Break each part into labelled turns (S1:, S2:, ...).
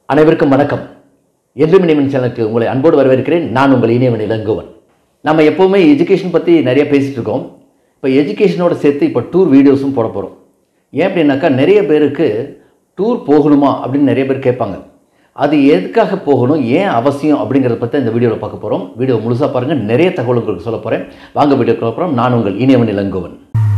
S1: அனைவருக்கும் வணக்கம் என்றும் இனிமன் சேனலுக்கு உங்களை அன்போடு வரவேற்கிறேன் நான் உங்கள் இனியவன் இளங்கோவன் நம்ம எப்போவுமே எஜுகேஷன் பற்றி நிறைய பேசிகிட்டு இருக்கோம் இப்போ எஜுகேஷனோட சேர்த்து இப்போ டூர் வீடியோஸும் போட போகிறோம் ஏன் அப்படின்னாக்கா நிறைய பேருக்கு டூர் போகணுமா அப்படின்னு நிறைய பேர் கேட்பாங்க அது எதுக்காக போகணும் ஏன் அவசியம் அப்படிங்கிறத பற்றி இந்த வீடியோவில் பார்க்க போகிறோம் வீடியோ முழுசாக பாருங்கள் நிறைய தகவல் உங்களுக்கு சொல்ல போகிறேன் வாங்க வீடியோ போகிறோம் நான் உங்கள் இனியவன் இளங்கோவன்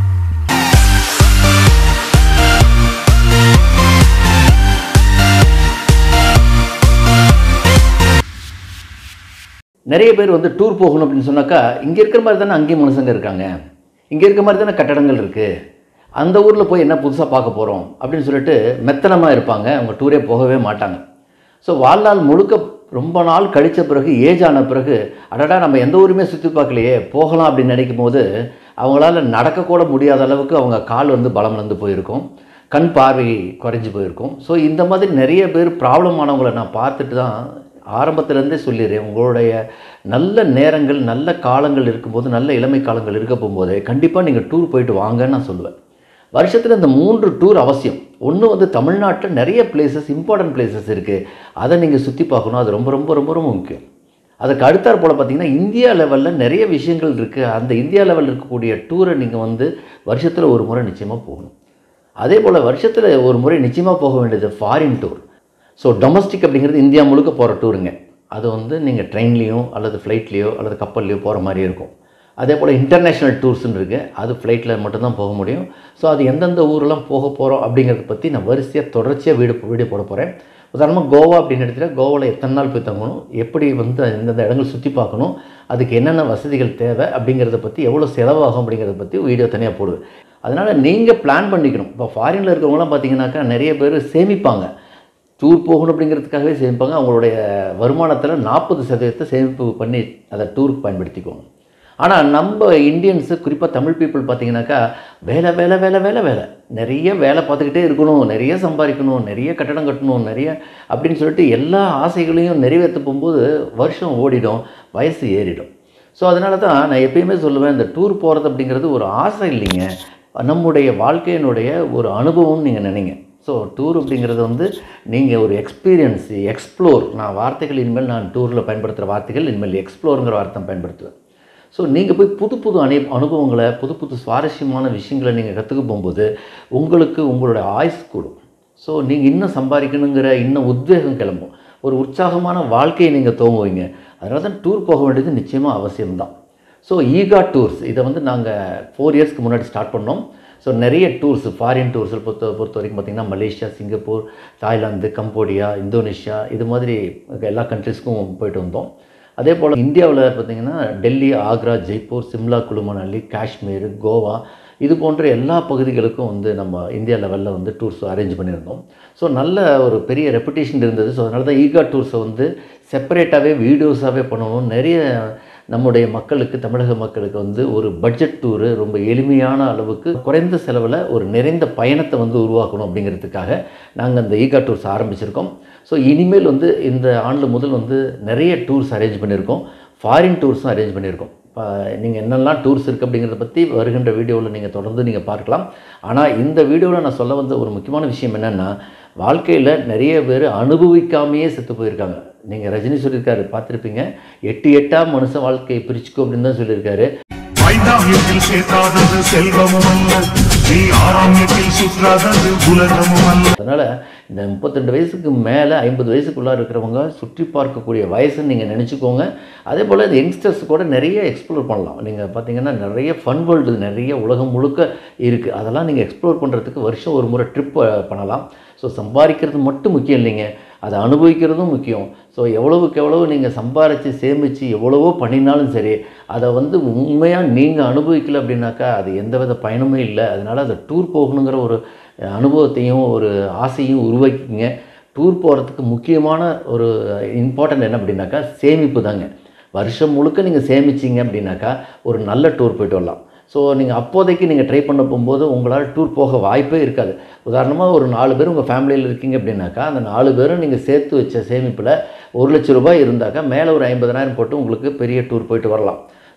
S1: நிறைய பேர் வந்து டூர் போகணும் அப்படின்னு சொன்னாக்கா இங்கே இருக்கிற மாதிரி தானே அங்கேயும் மனுஷங்க இருக்காங்க இங்கே இருக்க மாதிரி தானே கட்டடங்கள் இருக்குது அந்த ஊரில் போய் என்ன புதுசாக பார்க்க போகிறோம் அப்படின்னு சொல்லிட்டு மெத்தனமாக இருப்பாங்க அவங்க டூரே போகவே மாட்டாங்க ஸோ வாழ்நாள் முழுக்க ரொம்ப நாள் கழித்த பிறகு ஏஜ் ஆன பிறகு அடடா நம்ம எந்த ஊருமே சுற்றி பார்க்கலையே போகலாம் அப்படின்னு நினைக்கும் போது அவங்களால நடக்கக்கூட முடியாத அளவுக்கு அவங்க கால் வந்து பலம் இழந்து போயிருக்கும் கண் பார்வை குறைஞ்சி போயிருக்கும் ஸோ இந்த மாதிரி நிறைய பேர் ப்ராப்ளம் ஆனவங்களை நான் பார்த்துட்டு தான் ஆரம்பத்திலேருந்தே சொல்லிடுறேன் உங்களுடைய நல்ல நேரங்கள் நல்ல காலங்கள் இருக்கும்போது நல்ல இளமை காலங்கள் இருக்க போகும்போது கண்டிப்பாக நீங்கள் டூர் போயிட்டு வாங்கன்னு நான் சொல்லுவேன் வருஷத்தில் இந்த மூன்று டூர் அவசியம் ஒன்று வந்து தமிழ்நாட்டில் நிறைய பிளேசஸ் இம்பார்ட்டன்ட் பிளேசஸ் இருக்குது அதை நீங்கள் சுற்றி பார்க்கணும் அது ரொம்ப ரொம்ப ரொம்ப ரொம்ப முக்கியம் அதுக்கு அடுத்தாற் போல் பார்த்தீங்கன்னா இந்தியா லெவலில் நிறைய விஷயங்கள் இருக்குது அந்த இந்தியா லெவலில் இருக்கக்கூடிய டூரை நீங்கள் வந்து வருஷத்தில் ஒரு முறை நிச்சயமாக போகணும் அதே போல் வருஷத்தில் ஒரு முறை நிச்சயமாக போக வேண்டியது ஃபாரின் டூர் ஸோ டொமஸ்டிக் அப்படிங்கிறது இந்தியா முழுக்க போகிற டூருங்க அது வந்து நீங்கள் ட்ரெயின்லேயோ அல்லது ஃப்ளைட்லேயோ அல்லது கப்பல்லையோ போகிற மாதிரி இருக்கும் அதே போல் இன்டர்நேஷ்னல் டூர்ஸ்னு இருக்குது அது ஃப்ளைட்டில் மட்டும்தான் போக முடியும் ஸோ அது எந்தெந்த ஊரெலாம் போக போகிறோம் அப்படிங்கிறத பற்றி நான் வரிசையாக தொடர்ச்சியாக வீடு வீடியோ போட போகிறேன் உதாரணமாக கோவா அப்படின்னு எடுத்துகிட்டா கோவாவில் எத்தனை நாள் போய் தங்கணும் எப்படி வந்து எந்தெந்த இடங்கள் சுற்றி பார்க்கணும் அதுக்கு என்னென்ன வசதிகள் தேவை அப்படிங்கிறத பற்றி எவ்வளோ செலவாகும் அப்படிங்கிறத பற்றி வீடியோ தனியாக போடுவேன் அதனால் நீங்கள் பிளான் பண்ணிக்கணும் இப்போ ஃபாரினில் இருக்கிறவங்களாம் பார்த்தீங்கன்னாக்கா நிறைய பேர் சேமிப்பாங்க டூர் போகணும் அப்படிங்கிறதுக்காகவே சேமிப்பாங்க அவங்களுடைய வருமானத்தில் நாற்பது சதவீதத்தை சேமிப்பு பண்ணி அதை டூருக்கு பயன்படுத்திக்குவாங்க ஆனால் நம்ம இந்தியன்ஸு குறிப்பாக தமிழ் பீப்புள் பார்த்தீங்கன்னாக்கா வேலை வேலை வேலை வேலை வேலை நிறைய வேலை பார்த்துக்கிட்டே இருக்கணும் நிறைய சம்பாதிக்கணும் நிறைய கட்டடம் கட்டணும் நிறைய அப்படின்னு சொல்லிட்டு எல்லா ஆசைகளையும் நிறைவேற்ற போகும்போது வருஷம் ஓடிடும் வயசு ஏறிடும் ஸோ அதனால தான் நான் எப்பயுமே சொல்லுவேன் இந்த டூர் போகிறது அப்படிங்கிறது ஒரு ஆசை இல்லைங்க நம்முடைய வாழ்க்கையினுடைய ஒரு அனுபவம்னு நீங்கள் நினைங்க ஸோ டூர் அப்படிங்கிறது வந்து நீங்கள் ஒரு எக்ஸ்பீரியன்ஸ் எக்ஸ்ப்ளோர் நான் வார்த்தைகள் இனிமேல் நான் டூரில் பயன்படுத்துகிற வார்த்தைகள் இனிமேல் எக்ஸ்ப்ளோருங்கிற வார்த்தை பயன்படுத்துவேன் ஸோ நீங்கள் போய் புது புது அனு அனுபவங்களை புது புது சுவாரஸ்யமான விஷயங்களை நீங்கள் கற்றுக்க போகும்போது உங்களுக்கு உங்களோட ஆயுஸ் கூடும் ஸோ நீங்கள் இன்னும் சம்பாதிக்கணுங்கிற இன்னும் உத்வேகம் கிளம்பும் ஒரு உற்சாகமான வாழ்க்கையை நீங்கள் துவங்குவீங்க அதனால தான் டூர் போக வேண்டியது நிச்சயமாக அவசியம்தான் ஸோ ஈகா டூர்ஸ் இதை வந்து நாங்கள் ஃபோர் இயர்ஸ்க்கு முன்னாடி ஸ்டார்ட் பண்ணோம் ஸோ நிறைய டூர்ஸ் ஃபாரின் டூர்ஸ் பொறுத்த பொறுத்த வரைக்கும் பார்த்திங்கன்னா Malaysia Singapore Thailand Cambodia Indonesia இது மாதிரி எல்லா கண்ட்ரிஸ்க்கும் போயிட்டு வந்தோம் அதே போல் இந்தியாவில் பார்த்திங்கன்னா டெல்லி ஆக்ரா ஜெய்ப்பூர் சிம்லா குழு மணாலி காஷ்மீர் கோவா இது போன்ற எல்லா பகுதிகளுக்கும் வந்து நம்ம இந்தியா லெவலில் வந்து டூர்ஸ் அரேஞ்ச் பண்ணியிருந்தோம் ஸோ நல்ல ஒரு பெரிய ரெப்புடேஷன் இருந்தது ஸோ அதனால தான் ஈகா டூர்ஸை வந்து செப்பரேட்டாகவே வீடியோஸாகவே பண்ணணும் நிறைய நம்முடைய மக்களுக்கு தமிழக மக்களுக்கு வந்து ஒரு பட்ஜெட் டூரு ரொம்ப எளிமையான அளவுக்கு குறைந்த செலவில் ஒரு நிறைந்த பயணத்தை வந்து உருவாக்கணும் அப்படிங்கிறதுக்காக நாங்கள் அந்த ஈகா டூர்ஸ் ஆரம்பிச்சிருக்கோம் ஸோ இனிமேல் வந்து இந்த ஆண்டு முதல் வந்து நிறைய டூர்ஸ் அரேஞ்ச் பண்ணியிருக்கோம் ஃபாரின் டூர்ஸும் அரேஞ்ச் பண்ணியிருக்கோம் இப்போ நீங்கள் என்னெல்லாம் டூர்ஸ் இருக்குது அப்படிங்கிறத பற்றி வருகின்ற வீடியோவில் நீங்கள் தொடர்ந்து நீங்கள் பார்க்கலாம் ஆனால் இந்த வீடியோவில் நான் சொல்ல வந்த ஒரு முக்கியமான விஷயம் என்னென்னா வாழ்க்கையில் நிறைய பேர் அனுபவிக்காமையே செத்து போயிருக்காங்க நீங்கள் ரஜினி சொல்லியிருக்காரு பார்த்துருப்பீங்க எட்டு எட்டாக மனுஷ வாழ்க்கையை பிரிச்சுக்கோ அப்படின்னு தான் சொல்லியிருக்காரு
S2: ஐந்தாம் எட்டில் சேர்க்காதது செல்வமும் அல்ல நீ ஆறாம் எட்டில் சுற்றாதது உலகமும் அல்ல
S1: அதனால் இந்த முப்பத்திரெண்டு வயசுக்கு மேலே ஐம்பது வயசுக்குள்ளார இருக்கிறவங்க சுற்றி பார்க்கக்கூடிய வயசுன்னு நீங்கள் நினச்சிக்கோங்க அதே போல் இந்த யங்ஸ்டர்ஸ் கூட நிறைய எக்ஸ்ப்ளோர் பண்ணலாம் நீங்கள் பார்த்தீங்கன்னா நிறைய ஃபன் வேர்ல்டு நிறைய உலகம் முழுக்க இருக்குது அதெல்லாம் நீங்கள் எக்ஸ்ப்ளோர் பண்ணுறதுக்கு வருஷம் ஒரு முறை ட்ரிப் பண்ணலாம் ஸோ சம்பாதிக்கிறது மட்டும் முக்கியம் இல்லைங்க அதை அனுபவிக்கிறதும் முக்கியம் ஸோ எவ்வளவுக்கு எவ்வளவு நீங்கள் சம்பாரித்து சேமித்து எவ்வளவோ பண்ணினாலும் சரி அதை வந்து உண்மையாக நீங்கள் அனுபவிக்கல அப்படின்னாக்கா அது எந்தவித பயனுமே இல்லை அதனால் அதை டூர் போகணுங்கிற ஒரு அனுபவத்தையும் ஒரு ஆசையும் உருவாக்கிங்க டூர் போகிறதுக்கு முக்கியமான ஒரு இம்பார்ட்டன்ட் என்ன அப்படின்னாக்கா சேமிப்பு தாங்க வருஷம் முழுக்க நீங்கள் சேமிச்சிங்க அப்படின்னாக்கா ஒரு நல்ல டூர் போயிட்டு வரலாம் ஸோ நீங்கள் அப்போதைக்கு நீங்கள் ட்ரை பண்ண போகும்போது உங்களால் டூர் போக வாய்ப்பே இருக்காது உதாரணமாக ஒரு நாலு பேர் உங்கள் ஃபேமிலியில் இருக்கீங்க அப்படின்னாக்கா அந்த நாலு பேரும் நீங்கள் சேர்த்து வச்ச சேமிப்பில் ஒரு லட்ச ரூபாய் இருந்தாக்கா மேலே ஒரு ஐம்பதனாயிரம் போட்டு உங்களுக்கு பெரிய டூர் போயிட்டு வரலாம்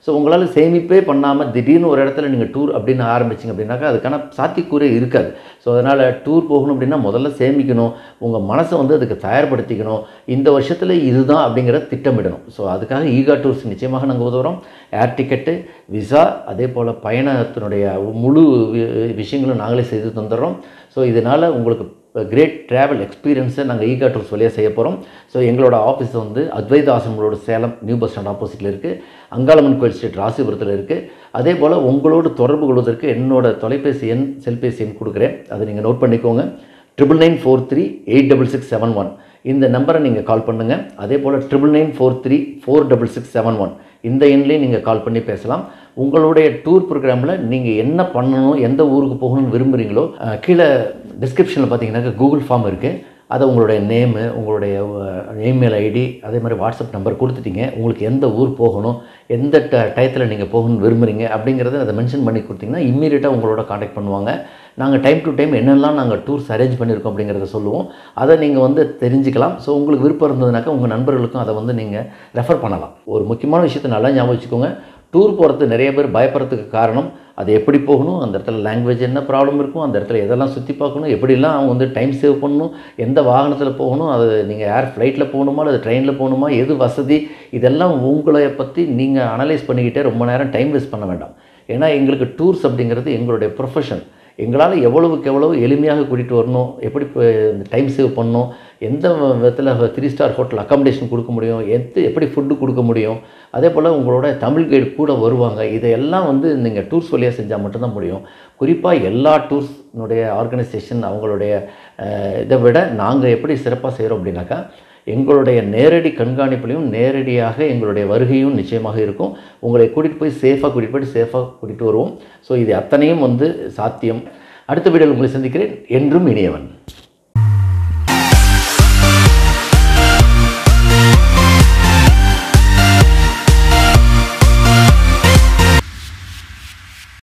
S1: ஸோ உங்களால் சேமிப்பே பண்ணாமல் திடீர்னு ஒரு இடத்துல நீங்கள் டூர் அப்படின்னு ஆரம்பிச்சிங்க அப்படின்னாக்கா அதுக்கான சாத்தியக்கூறே இருக்காது ஸோ அதனால் டூர் போகணும் அப்படின்னா முதல்ல சேமிக்கணும் உங்கள் மனசை வந்து அதுக்கு தயார்படுத்திக்கணும் இந்த வருஷத்தில் இதுதான் அப்படிங்கிற திட்டமிடணும் ஸோ அதுக்காக ஈகா டூர்ஸ் நிச்சயமாக நாங்கள் உதவுறோம் ஏர் டிக்கெட்டு விசா அதே போல் பயணத்தினுடைய முழு வி- விஷயங்களும் நாங்களே செய்து தந்துடுறோம் ஸோ இதனால் உங்களுக்கு கிரேட் ட்ராவல் எக்ஸ்பீரியன்ஸை நாங்கள் ஈகா டூர்ஸ் வழியாக செய்ய போகிறோம் ஸோ எங்களோட ஆஃபீஸ் வந்து அத்வைத ஆசிரமங்களோட சேலம் நியூ பஸ் ஸ்டாண்ட் ஆப்போசிட்டில் இருக்குது அங்காளம்மன் கோயில் ஸ்ட்ரீட் ராசிபுரத்தில் இருக்குது அதே போல் உங்களோடு தொடர்பு கொள்வதற்கு என்னோட தொலைபேசி எண் செல்பேசி எண் கொடுக்குறேன் அதை நீங்கள் நோட் பண்ணிக்கோங்க triple nine four three eight double six seven one இந்த நம்பரை நீங்கள் கால் பண்ணுங்கள் அதே போல் triple nine four three four double six seven one இந்த எண்லேயும் நீங்கள் கால் பண்ணி பேசலாம் உங்களுடைய டூர் ப்ரோக்ராமில் நீங்கள் என்ன பண்ணணும் எந்த ஊருக்கு போகணும்னு விரும்புகிறீங்களோ அஹ், கீழே டிஸ்கிரிப்ஷனில் பார்த்தீங்கன்னாக்கா கூகுள் ஃபார்ம் இருக்குது அதை உங்களுடைய நேமு உங்களுடைய இமெயில் ஐடி அதே மாதிரி வாட்ஸ்அப் நம்பர் கொடுத்துட்டீங்க உங்களுக்கு எந்த ஊர் போகணும் எந்த ட டயத்தில் நீங்கள் போகணும்னு விரும்புகிறீங்க அப்படிங்கிறத அதை மென்ஷன் பண்ணி கொடுத்தீங்கன்னா இம்மீடியட்டாக உங்களோட காண்டாக்ட் பண்ணுவாங்க நாங்கள் டைம் டு டைம் என்னெல்லாம் நாங்கள் டூர்ஸ் அரேஞ்ச் பண்ணியிருக்கோம் அப்படிங்கிறத சொல்லுவோம் அதை நீங்கள் வந்து தெரிஞ்சுக்கலாம் ஸோ உங்களுக்கு விருப்பம் இருந்ததுனாக்கா உங்கள் நண்பர்களுக்கும் அதை வந்து நீங்கள் ரெஃபர் பண்ணலாம் ஒரு முக்கியமான விஷயத்தை நல்லா ஞாபகம் வச்சுக்கோங்க டூர் போகிறது நிறைய பேர் பயப்படுறதுக்கு காரணம் அது எப்படி போகணும் அந்த இடத்துல லாங்குவேஜ் என்ன ப்ராப்ளம் இருக்கும் அந்த இடத்துல எதெல்லாம் சுற்றி பார்க்கணும் எப்படிலாம் அவங்க வந்து டைம் சேவ் பண்ணணும் எந்த வாகனத்தில் போகணும் அது நீங்கள் ஏர் ஃப்ளைட்டில் போகணுமா அல்லது ட்ரெயினில் போகணுமா எது வசதி இதெல்லாம் உங்களை பற்றி நீங்கள் அனலைஸ் பண்ணிக்கிட்டே ரொம்ப நேரம் டைம் வேஸ்ட் பண்ண வேண்டாம் ஏன்னா எங்களுக்கு டூர்ஸ் அப்படிங்கிறது எங்களுடைய ப்ரொஃபஷன் எங்களால் எவ்வளவுக்கு எவ்வளவு எளிமையாக கூட்டிகிட்டு வரணும் எப்படி டைம் சேவ் பண்ணணும் எந்த விதத்தில் த்ரீ ஸ்டார் ஹோட்டல் அக்காமடேஷன் கொடுக்க முடியும் எது எப்படி ஃபுட்டு கொடுக்க முடியும் அதே போல் உங்களோட தமிழ் கைடு கூட வருவாங்க இதையெல்லாம் வந்து நீங்கள் டூர்ஸ் வழியாக செஞ்சால் மட்டும்தான் முடியும் குறிப்பாக எல்லா டூர்ஸ்னுடைய ஆர்கனைசேஷன் அவங்களுடைய அஹ், இதை விட நாங்கள் எப்படி சிறப்பாக செய்கிறோம் அப்படின்னாக்கா எங்களுடைய நேரடி கண்காணிப்புலையும் நேரடியாக எங்களுடைய வருகையும் நிச்சயமாக இருக்கும் உங்களை கூட்டிகிட்டு போய் சேஃபாக கூட்டிகிட்டு போய் சேஃபாக கூட்டிகிட்டு வருவோம் ஸோ இது அத்தனையும் வந்து சாத்தியம் அடுத்த வீடியோவில் உங்களை சந்திக்கிறேன் என்றும் இனியவன்